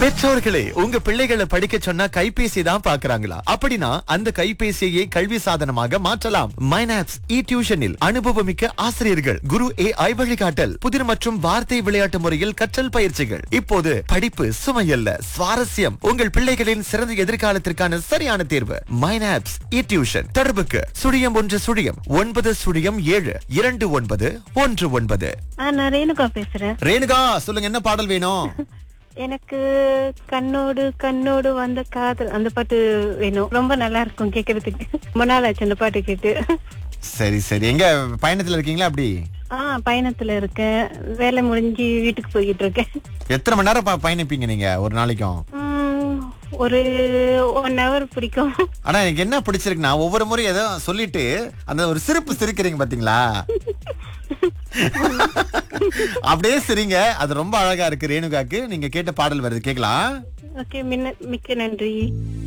பெற்றோர்களே உங்க பிள்ளைகளை படிக்க சொன்னா கைபேசி தான் பாக்குறாங்களா அப்படின்னா அந்த கைபேசியை கல்வி சாதனமாக மாற்றலாம் மைனாப்ஸ் இ டியூஷனில் அனுபவமிக்க ஆசிரியர்கள் குரு ஏ ஐ வழிகாட்டல் புதிர் மற்றும் வார்த்தை விளையாட்டு முறையில் கற்றல் பயிற்சிகள் இப்போது படிப்பு சுமையல்ல சுவாரஸ்யம் உங்கள் பிள்ளைகளின் சிறந்த எதிர்காலத்திற்கான சரியான தேர்வு மைனாப்ஸ் இ டியூஷன் தொடர்புக்கு சுழியம் ஒன்று சுழியம் ஒன்பது சுழியம் ஏழு இரண்டு ஒன்பது ஒன்று ஒன்பது ஆ நான் ரேணுகா பேசுறேன் ரேணுகா சொல்லுங்க என்ன பாடல் வேணும் எனக்கு கண்ணோடு கண்ணோடு வந்த காதல் அந்த பாட்டு வேணும் ரொம்ப நல்லா இருக்கும் கேக்குறதுக்கு ரொம்ப நாள் ஆச்சு அந்த பாட்டு கேட்டு சரி சரி எங்க பயணத்துல இருக்கீங்களா அப்படி ஆ பயணத்துல இருக்கேன் வேலை முடிஞ்சு வீட்டுக்கு போய்கிட்டு இருக்கேன் எத்தனை மணி நேரம் ப- பயணிப்பீங்க நீங்க ஒரு நாளைக்கும் உம், ஒரு ஒன் ஹவர் பிடிக்கும் ஆனா எனக்கு என்ன பிடிச்சிருக்குன்னா ஒவ்வொரு முறையும் ஏதோ சொல்லிட்டு அந்த ஒரு சிரிப்பு சிரிக்கிறீங்க பாத்தீங்களா அப்படியே சிரிங்க அது ரொம்ப அழகா இருக்கு ரேணுகாக்கு நீங்க கேட்ட பாடல் வருது கேக்கலாம் ஓகே மிக்க நன்றி